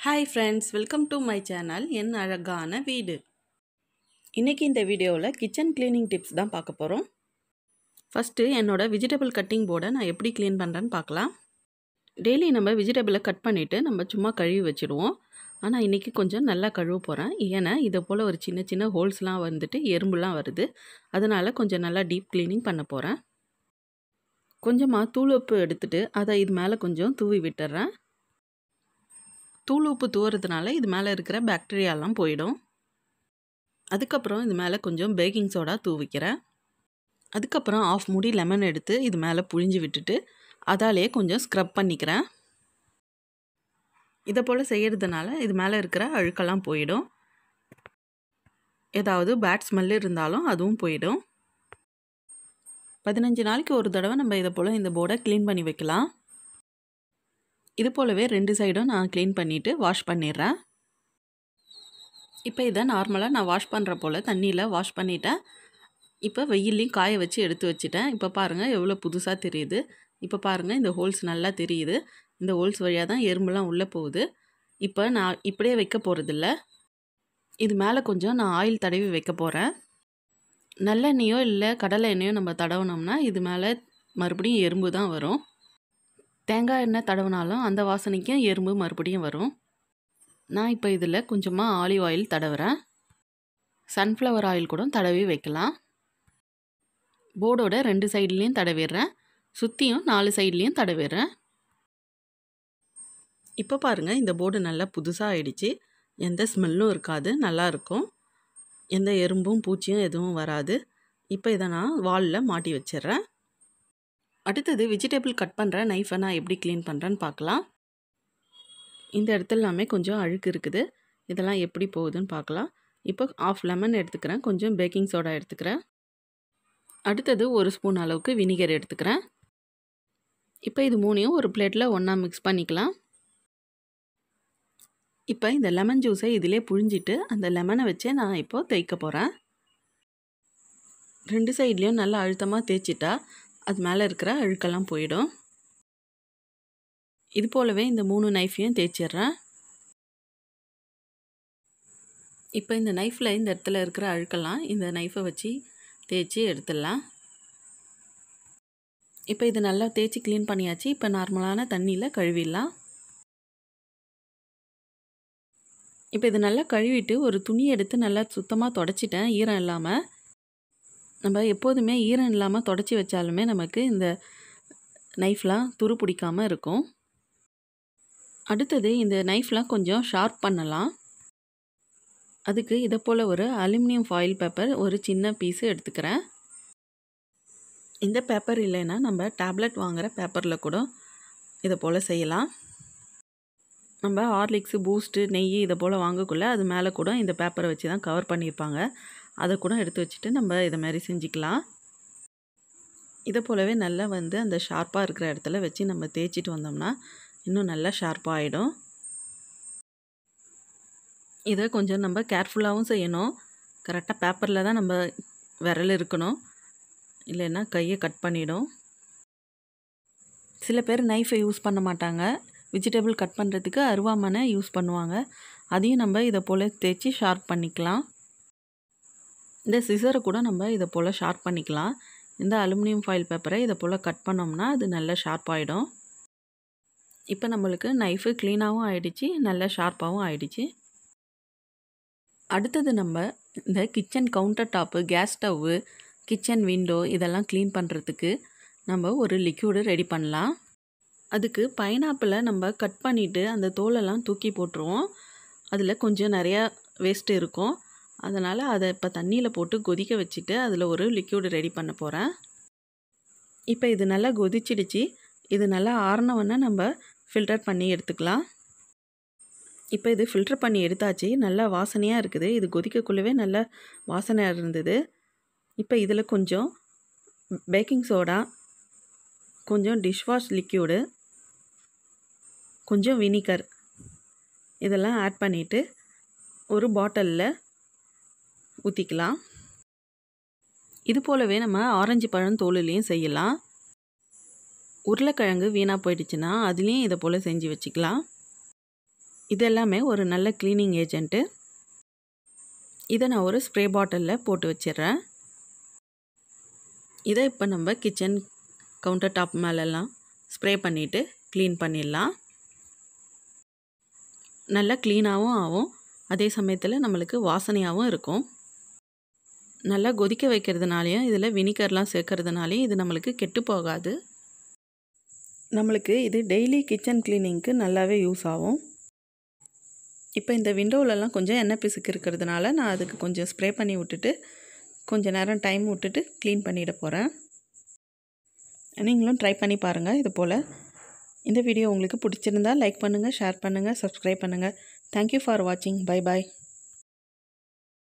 hi friends welcome to my channel என் அழகான வீடு இன்றைக்கி இந்த வீடியோவில் கிச்சன் க்ளீனிங் டிப்ஸ் தான் பார்க்க போகிறோம் ஃபஸ்ட்டு என்னோடய வெஜிடபிள் கட்டிங் போர்டை நான் எப்படி க்ளீன் பண்ணுறேன்னு பார்க்கலாம் டெய்லி நம்ம வெஜிடபிளை கட் பண்ணிவிட்டு நம்ம சும்மா கழுவி வச்சுடுவோம் ஆனால் இன்றைக்கி கொஞ்சம் நல்லா கழுவ போகிறேன் ஏன்னா இதை போல் ஒரு சின்ன சின்ன ஹோல்ஸ்லாம் வந்துட்டு எறும்புலாம் வருது அதனால் கொஞ்சம் நல்லா டீப் க்ளீனிங் பண்ண போகிறேன் கொஞ்சமாக தூள் உப்பு எடுத்துகிட்டு அதை இது மேலே கொஞ்சம் தூவி விட்டுறேன் தூள் உப்பு தூவுறதுனால இது மேலே இருக்கிற பாக்டீரியாலாம் போயிடும் அதுக்கப்புறம் இது மேலே கொஞ்சம் பேக்கிங் சோடா தூவிக்கிறேன் அதுக்கப்புறம் ஆஃப் மூடி லெமன் எடுத்து இது மேலே புழிஞ்சு விட்டுட்டு அதாலே கொஞ்சம் ஸ்க்ரப் பண்ணிக்கிறேன் இதை போல் செய்கிறதுனால இது மேலே இருக்கிற அழுக்கெல்லாம் போயிடும் ஏதாவது பேட் ஸ்மெல் இருந்தாலும் அதுவும் போயிடும் பதினஞ்சு நாளைக்கு ஒரு தடவை நம்ம இதை போல் இந்த போர்டை க்ளீன் பண்ணி வைக்கலாம் இது போலவே ரெண்டு சைடும் நான் க்ளீன் பண்ணிவிட்டு வாஷ் பண்ணிடுறேன் இப்போ இதை நார்மலாக நான் வாஷ் பண்ணுற போல் தண்ணியில் வாஷ் பண்ணிட்டேன் இப்போ வெயிலையும் காய வச்சு எடுத்து வச்சுட்டேன் இப்போ பாருங்கள் எவ்வளோ புதுசாக தெரியுது இப்போ பாருங்கள் இந்த ஹோல்ஸ் நல்லா தெரியுது இந்த ஹோல்ஸ் வழியாக தான் எறும்புலாம் உள்ளே போகுது இப்போ நான் இப்படியே வைக்க போகிறதில்ல இது மேலே கொஞ்சம் நான் ஆயில் தடவி வைக்க போகிறேன் நல்லெண்ணெயோ இல்லை கடலை எண்ணெயோ நம்ம தடவினோம்னா இது மேலே மறுபடியும் எறும்பு தான் வரும் தேங்காய் எண்ணெய் தடவினாலும் அந்த வாசனைக்கும் எறும்பு மறுபடியும் வரும் நான் இப்போ இதில் கொஞ்சமாக ஆலிவ் ஆயில் தடவுறேன் சன்ஃப்ளவர் ஆயில் கூட தடவி வைக்கலாம் போர்டோட ரெண்டு சைட்லேயும் தடவிடுறேன் சுற்றியும் நாலு சைட்லேயும் தடவிடுறேன் இப்போ பாருங்கள் இந்த போர்டு நல்லா புதுசாக ஆயிடுச்சு எந்த ஸ்மெல்லும் இருக்காது நல்லாயிருக்கும் எந்த எறும்பும் பூச்சியும் எதுவும் வராது இப்போ இதை நான் வாலில் மாட்டி வச்சிடுறேன் அடுத்தது வெஜிடபிள் கட் பண்ணுற நைஃபை நான் எப்படி க்ளீன் பண்ணுறேன்னு பார்க்கலாம் இந்த இடத்துல எல்லாமே கொஞ்சம் அழுக்கு இருக்குது இதெல்லாம் எப்படி போகுதுன்னு பார்க்கலாம் இப்போ ஆஃப் லெமன் எடுத்துக்கிறேன் கொஞ்சம் பேக்கிங் சோடா எடுத்துக்கிறேன் அடுத்தது ஒரு ஸ்பூன் அளவுக்கு வினிகர் எடுத்துக்கிறேன் இப்போ இது மூணையும் ஒரு பிளேட்டில் ஒன்றா மிக்ஸ் பண்ணிக்கலாம் இப்போ இந்த லெமன் ஜூஸை இதிலே புழிஞ்சிட்டு அந்த லெமனை வச்சே நான் இப்போது தேய்க்க போகிறேன் ரெண்டு சைட்லேயும் நல்லா அழுத்தமாக தேய்ச்சிட்டா அது மேலே இருக்கிற அழுக்கெல்லாம் போயிடும் இது போலவே இந்த மூணு நைஃபையும் தேய்ச்சிட்றேன் இப்போ இந்த நைஃப்பில் இந்த இடத்துல இருக்கிற அழுக்கெல்லாம் இந்த நைஃபை வச்சு தேய்ச்சி எடுத்துடலாம் இப்போ இது நல்லா தேய்ச்சி க்ளீன் பண்ணியாச்சு இப்போ நார்மலான தண்ணியில் கழுவிடலாம் இப்போ இது நல்லா கழுவிட்டு ஒரு துணி எடுத்து நல்லா சுத்தமாக தொடச்சிட்டேன் ஈரம் இல்லாமல் நம்ம எப்போதுமே ஈரம் இல்லாமல் தொடச்சி வச்சாலுமே நமக்கு இந்த நைஃப்லாம் துரு பிடிக்காமல் இருக்கும் அடுத்தது இந்த நைஃப்லாம் கொஞ்சம் ஷார்ப் பண்ணலாம் அதுக்கு இதை போல் ஒரு அலுமினியம் ஃபாயில் பேப்பர் ஒரு சின்ன பீஸு எடுத்துக்கிறேன் இந்த பேப்பர் இல்லைன்னா நம்ம டேப்லெட் வாங்குகிற பேப்பரில் கூட இதை போல் செய்யலாம் நம்ம ஹார்லிக்ஸு பூஸ்ட்டு நெய் இதை போல் வாங்கக்குள்ள அது மேலே கூட இந்த பேப்பரை வச்சு தான் கவர் பண்ணியிருப்பாங்க அதை கூட எடுத்து வச்சுட்டு நம்ம இதை மாதிரி செஞ்சுக்கலாம் இதை போலவே நல்லா வந்து அந்த ஷார்ப்பாக இருக்கிற இடத்துல வச்சு நம்ம தேய்ச்சிட்டு வந்தோம்னா இன்னும் நல்லா ஷார்ப்பாக ஆகிடும் இதை கொஞ்சம் நம்ம கேர்ஃபுல்லாகவும் செய்யணும் கரெக்டாக பேப்பரில் தான் நம்ம விரல் இருக்கணும் இல்லைன்னா கையை கட் பண்ணிடும் சில பேர் நைஃபை யூஸ் பண்ண மாட்டாங்க வெஜிடபிள் கட் பண்ணுறதுக்கு அருவாமனை யூஸ் பண்ணுவாங்க அதையும் நம்ம இதை போல் தேய்ச்சி ஷார்ப் பண்ணிக்கலாம் இந்த சிசரை கூட நம்ம இதை போல் ஷார்ப் பண்ணிக்கலாம் இந்த அலுமினியம் ஃபாயில் பேப்பரை இதை போல் கட் பண்ணோம்னா அது நல்லா ஷார்ப் ஆகிடும் இப்போ நம்மளுக்கு நைஃபு க்ளீனாகவும் ஆகிடுச்சு நல்லா ஷார்ப்பாகவும் ஆகிடுச்சு அடுத்தது நம்ம இந்த kitchen counter top gas stove kitchen window இதெல்லாம் க்ளீன் பண்ணுறதுக்கு நம்ம ஒரு லிக்யூடு ரெடி பண்ணலாம் அதுக்கு பைனாப்பிளை நம்ம கட் பண்ணிவிட்டு அந்த தோலெல்லாம் தூக்கி போட்டுருவோம் அதில் கொஞ்சம் நிறையா வேஸ்ட்டு இருக்கும் அதனால் அதை இப்போ தண்ணியில் போட்டு கொதிக்க வச்சுட்டு அதில் ஒரு லிக்யூடு ரெடி பண்ண போகிறேன் இப்போ இது நல்லா கொதிச்சிடுச்சு இது நல்லா ஆறினவொன்னே நம்ம ஃபில்டர் பண்ணி எடுத்துக்கலாம் இப்போ இது ஃபில்டர் பண்ணி எடுத்தாச்சு நல்லா வாசனையாக இருக்குது இது கொதிக்கக்குள்ளவே நல்ல வாசனை இருந்தது இப்போ இதில் கொஞ்சம் பேக்கிங் சோடா கொஞ்சம் டிஷ்வாஷ் லிக்யூடு கொஞ்சம் வினிகர் இதெல்லாம் ஆட் பண்ணிவிட்டு ஒரு பாட்டிலில் ஊற்றிக்கலாம் இது போலவே நம்ம ஆரஞ்சு பழம் தோலுலேயும் செய்யலாம் உருளைக்கிழங்கு வீணாக போயிடுச்சுன்னா அதுலேயும் இதை போல் செஞ்சு வச்சுக்கலாம் இது எல்லாமே ஒரு நல்ல க்ளீனிங் ஏஜென்ட்டு இதை நான் ஒரு ஸ்ப்ரே பாட்டிலில் போட்டு வச்சிடுறேன் இதை இப்போ நம்ம கிச்சன் கவுண்டர் டாப் மேலெல்லாம் ஸ்ப்ரே பண்ணிவிட்டு க்ளீன் பண்ணிடலாம் நல்லா க்ளீனாகவும் ஆகும் அதே சமயத்தில் நம்மளுக்கு வாசனையாகவும் இருக்கும் நல்லா கொதிக்க வைக்கிறதுனாலையும் இதில் வினிகர்லாம் சேர்க்கறதுனாலையும் இது நம்மளுக்கு கெட்டு போகாது நம்மளுக்கு இது டெய்லி கிச்சன் க்ளீனிங்க்கு நல்லாவே யூஸ் ஆகும் இப்போ இந்த விண்டோவிலலாம் கொஞ்சம் எண்ணெய் பிசுக்கு இருக்கிறதுனால நான் அதுக்கு கொஞ்சம் ஸ்ப்ரே பண்ணி விட்டுட்டு கொஞ்சம் நேரம் டைம் விட்டுட்டு க்ளீன் பண்ணிட போகிறேன் நீங்களும் ட்ரை பண்ணி பாருங்கள் இது போல் இந்த வீடியோ உங்களுக்கு பிடிச்சிருந்தா லைக் பண்ணுங்கள் ஷேர் பண்ணுங்கள் சப்ஸ்கிரைப் பண்ணுங்கள் தேங்க்யூ ஃபார் வாட்சிங் பை பாய்